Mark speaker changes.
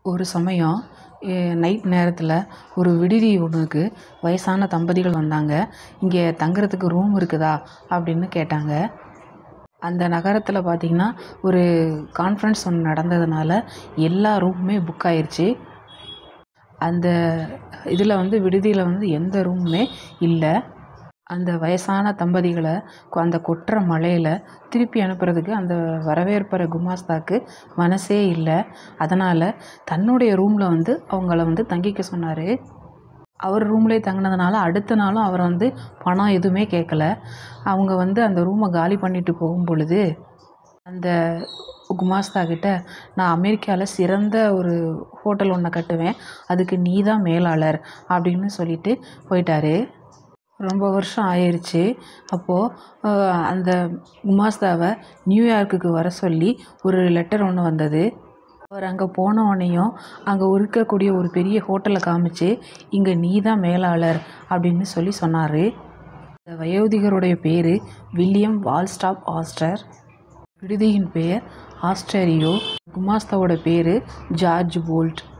Speaker 1: ஒரு சமயம் நைட் நேரத்தில் ஒரு விடுதி ஒன்றுக்கு வயசான தம்பதிகள் வந்தாங்க இங்கே தங்குறதுக்கு ரூம் இருக்குதா அப்படின்னு கேட்டாங்க அந்த நகரத்தில் பார்த்திங்கன்னா ஒரு கான்ஃபரன்ஸ் ஒன்று நடந்ததுனால எல்லா ரூமுமே புக் ஆயிருச்சு அந்த இதில் வந்து விடுதியில் வந்து எந்த ரூமுமே இல்லை அந்த வயசான தம்பதிகளை கொ- அந்த கொட்டுற மழையில் திருப்பி அனுப்புறதுக்கு அந்த வரவேற்பற குமாஸ்தாக்கு மனசே இல்லை அதனால் தன்னுடைய ரூமில் வந்து அவங்கள வந்து தங்கிக்க சொன்னார் அவர் ரூம்லேயே தங்கினதுனால அடுத்த நாளும் அவர் வந்து பணம் எதுவுமே கேட்கல அவங்க வந்து அந்த ரூமை காலி பண்ணிட்டு போகும் பொழுது அந்த குமாஸ்தா கிட்ட நான் அமெரிக்காவில் சிறந்த ஒரு ஹோட்டல் ஒன்று கட்டுவேன் அதுக்கு நீ தான் மேலாளர் அப்படின்னு சொல்லிட்டு போயிட்டாரு ரொம்ப வருஷம் ஆயிருச்சு அப்போது அந்த குமாஸ்தாவை நியூயார்க்குக்கு வர சொல்லி ஒரு லெட்டர் ஒன்று வந்தது அவர் அங்கே போன உடனேயும் அங்கே இருக்கக்கூடிய ஒரு பெரிய ஹோட்டலை காமிச்சு இங்கே நீ தான் மேலாளர் அப்படின்னு சொல்லி சொன்னார் இந்த வயோதிகருடைய பேர் வில்லியம் வால்ஸ்டாப் ஆஸ்டர் விடுதியின் பெயர் ஆஸ்டரியோ குமாஸ்தாவோட பேர் ஜார்ஜ் போல்ட்